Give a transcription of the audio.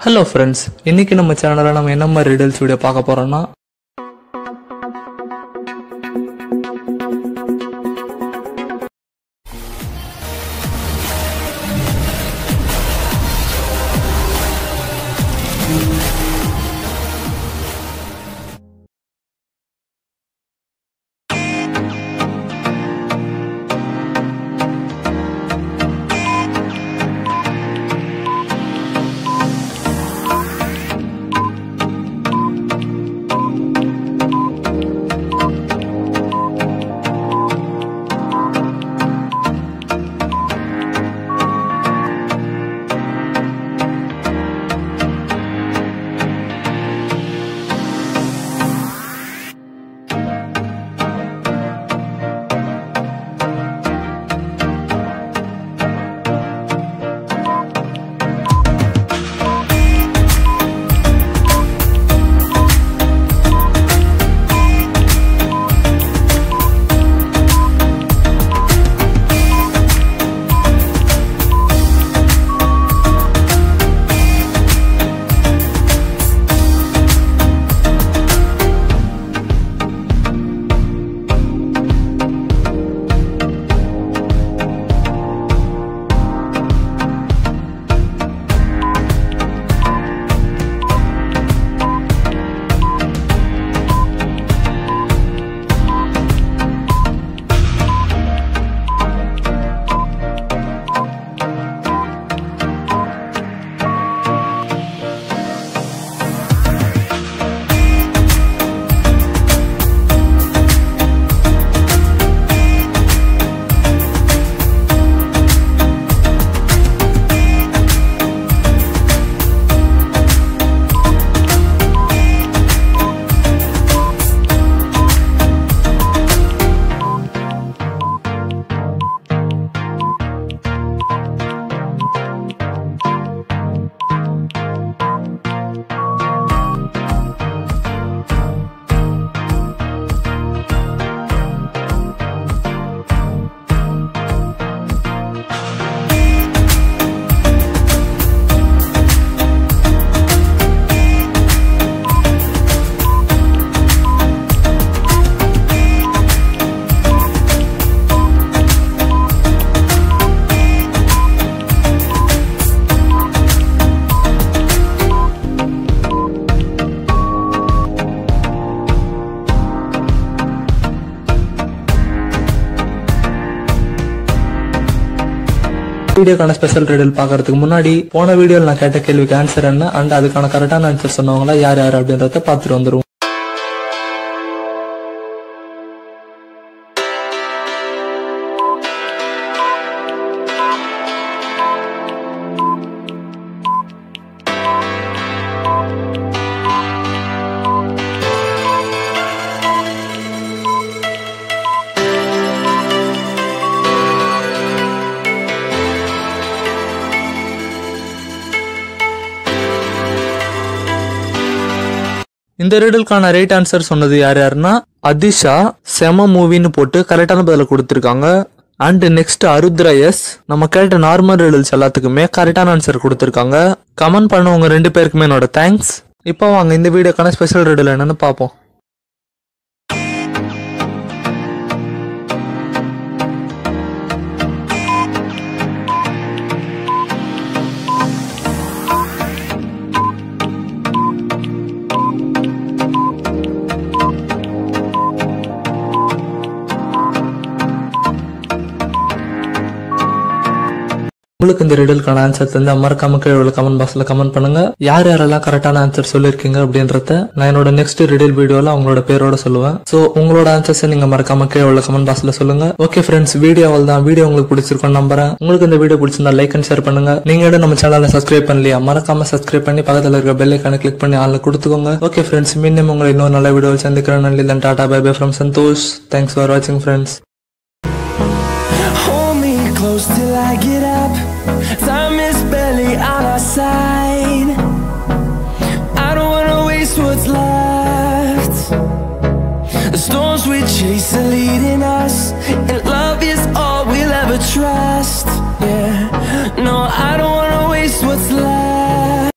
Hello friends இன்னைக்கு நம்ம சேனலில் நம்ம என்ன மாதிரி ரிடல்ஸ் வீடியோ பார்க்க போறோம்னா வீடியோக்கான ஸ்பெஷல் ரிடல் பார்க்கறதுக்கு முன்னாடி போன வீடியோவில் நான் கேட்ட கேள்விக்கு ஆன்சர் என்ன அண்ட் அதுக்கான கரெக்டான ஆன்சர் சொன்னவங்களா யார் யார் அப்படின்றத பார்த்துட்டு வந்துருவோம் இந்த ரிடலுக்கான ரைட் ஆன்சர் சொன்னது யார் யாருன்னா அதிஷா செம மூவின்னு போட்டு கரெக்டான பதில கொடுத்துருக்காங்க அண்ட் நெக்ஸ்ட் அருத்ரா எஸ் நம்ம கேட்ட நார்மல் ரிடல்ஸ் எல்லாத்துக்குமே கரெக்டான ஆன்சர் கொடுத்துருக்காங்க கமெண்ட் பண்ணவங்க ரெண்டு பேருக்குமே என்னோட தேங்க்ஸ் இப்போ வாங்க இந்த வீடியோக்கான ஸ்பெஷல் ரிடல் என்னன்னு பார்ப்போம் உங்களுக்கு இந்த ரிடலுக்கான ஆன்சர் தெரிஞ்சா மறக்காம கீழே உள்ள கமெண்ட் பாக்ஸ்ல கமெண்ட் பண்ணுங்க யார் யாரெல்லாம் கரெக்டான ஆன்சர் சொல்லிருக்கீங்க அப்படின்றத நான் என்னோட நெக்ஸ்ட் ரிடல் வீடியோல அவங்களோட பேரோட சொல்லுவேன் சோ உங்களோட ஆன்சர்ஸ் நீங்க மறக்காம கீழே உள்ள கமெண்ட் பாக்ஸ்ல சொல்லுங்க ஓகே ஃப்ரெண்ட்ஸ் வீடியோ தான் வீடியோ உங்களுக்கு பிடிச்சிருக்கும் நம்புறேன் உங்களுக்கு இந்த வீடியோ பிடிச்சிருந்தா லைக் அண்ட் ஷேர் பண்ணுங்க நீங்க இன்னும் நம்ம சேனலை சப்ஸ்கிரைப் பண்ணலையா மறக்காம சப்ஸ்கிரைப் பண்ணி பக்கத்துல இருக்க பெல் ஐக்கான கிளிக் பண்ணி ஆள்ல கொடுத்துக்கோங்க ஓகே ஃப்ரெண்ட்ஸ் மீண்டும் உங்களை இன்னொரு நல்ல வீடியோவில் சந்திக்கிறேன் நன்றி டாடா bye bye from Santhosh thanks for வாட்சிங் friends Hold me close till I get up. Time is barely on our side. I don't wanna waste what's left. The storms we chase are leading us, and love is all we'll ever trust. Yeah, no, I don't wanna waste what's left.